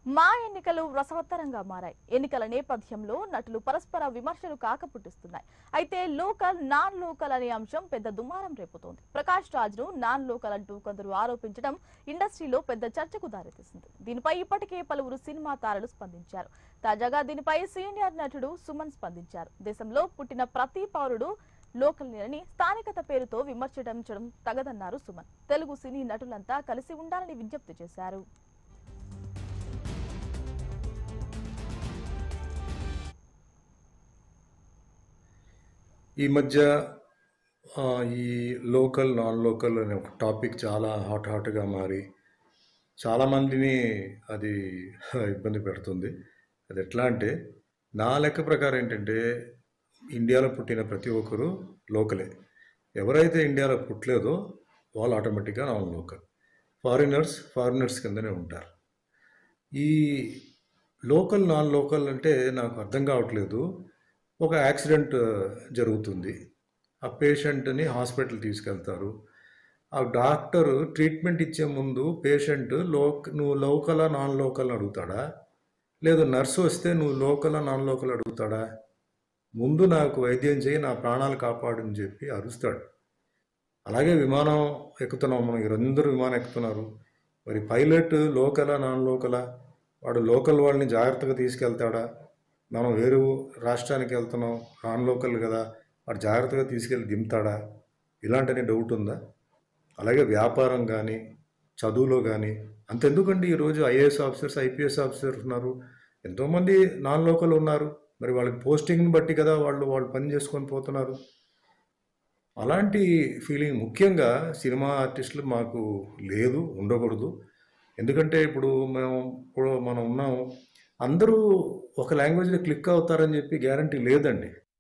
మా ఎన్నికలు రసవత్తరంగా మారాయి ఎన్నికల నేపథ్యంలో నటులు పరస్పర విమర్శలు కాకపుట్టిస్తున్నాయి అయితే లోకల్ నాన్ లోకల్ అనే అంశం పెద్ద దుమారం రేపుతోంది ప్రకాష్ రాజ్ను నాన్ లోకల్ అంటూ కొందరు ఆరోపించడం ఇండస్ట్రీలో పెద్ద చర్చకు దారితీసింది దీనిపై ఇప్పటికే పలువురు సినిమా తారలు స్పందించారు తాజాగా దీనిపై సీనియర్ నటుడు సుమన్ స్పందించారు దేశంలో పుట్టిన ప్రతి పౌరుడు లోకల్ అని స్థానికత పేరుతో విమర్శించడం తగదన్నారు సుమన్ తెలుగు సినీ నటులంతా కలిసి ఉండాలని విజ్ఞప్తి చేశారు ఈ మధ్య ఆ, ఈ లోకల్ నాన్ లోకల్ అనే ఒక టాపిక్ చాలా హాట్ హాట్గా మారి చాలామందిని అది ఇబ్బంది పెడుతుంది అది ఎట్లా అంటే నా లెక్క ప్రకారం ఏంటంటే ఇండియాలో పుట్టిన ప్రతి ఒక్కరు లోకలే ఎవరైతే ఇండియాలో పుట్టలేదో వాళ్ళు ఆటోమేటిక్గా నాన్ లోకల్ ఫారినర్స్ ఫారినర్స్ కిందనే ఉంటారు ఈ లోకల్ నాన్ లోకల్ అంటే నాకు అర్థం కావట్లేదు ఒక యాక్సిడెంట్ ఆ, జరుగుతుంది ఆ పేషెంట్ని హాస్పిటల్ తీసుకెళ్తారు ఆ డాక్టర్ ట్రీట్మెంట్ ఇచ్చే ముందు పేషెంట్ లోక్ నువ్వు లోకలా నాన్ లోకల్ అడుగుతాడా లేదు నర్సు వస్తే నువ్వు లోకలా నాన్ లోకల్ అడుగుతాడా ముందు నాకు వైద్యం చేయి నా ప్రాణాలు కాపాడని చెప్పి అరుస్తాడు అలాగే విమానం ఎక్కుతున్నాం మనం అందరూ విమానం ఎక్కుతున్నారు మరి పైలట్ లోకలా నాన్ లోకలా వాడు లోకల్ వాళ్ళని జాగ్రత్తగా తీసుకెళ్తాడా మనం వేరే రాష్ట్రానికి వెళ్తున్నాం నాన్ లోకల్ కదా వాడు జాగ్రత్తగా తీసుకెళ్ళి దింపుతాడా ఇలాంటి డౌట్ ఉందా అలాగే వ్యాపారం కానీ చదువులో కానీ అంతెందుకండి ఈరోజు ఐఏఎస్ ఆఫీసర్స్ ఐపీఎస్ ఆఫీసర్స్ ఉన్నారు ఎంతోమంది నాన్ లోకల్ ఉన్నారు మరి వాళ్ళకి పోస్టింగ్ని బట్టి కదా వాళ్ళు వాళ్ళు పని చేసుకొని పోతున్నారు అలాంటి ఫీలింగ్ ముఖ్యంగా సినిమా ఆర్టిస్టులు మాకు లేదు ఉండకూడదు ఎందుకంటే ఇప్పుడు మేము ఇప్పుడు మనం ఉన్నాం అందరూ ఒక లాంగ్వేజ్లో క్లిక్ అవుతారని చెప్పి గ్యారంటీ లేదండి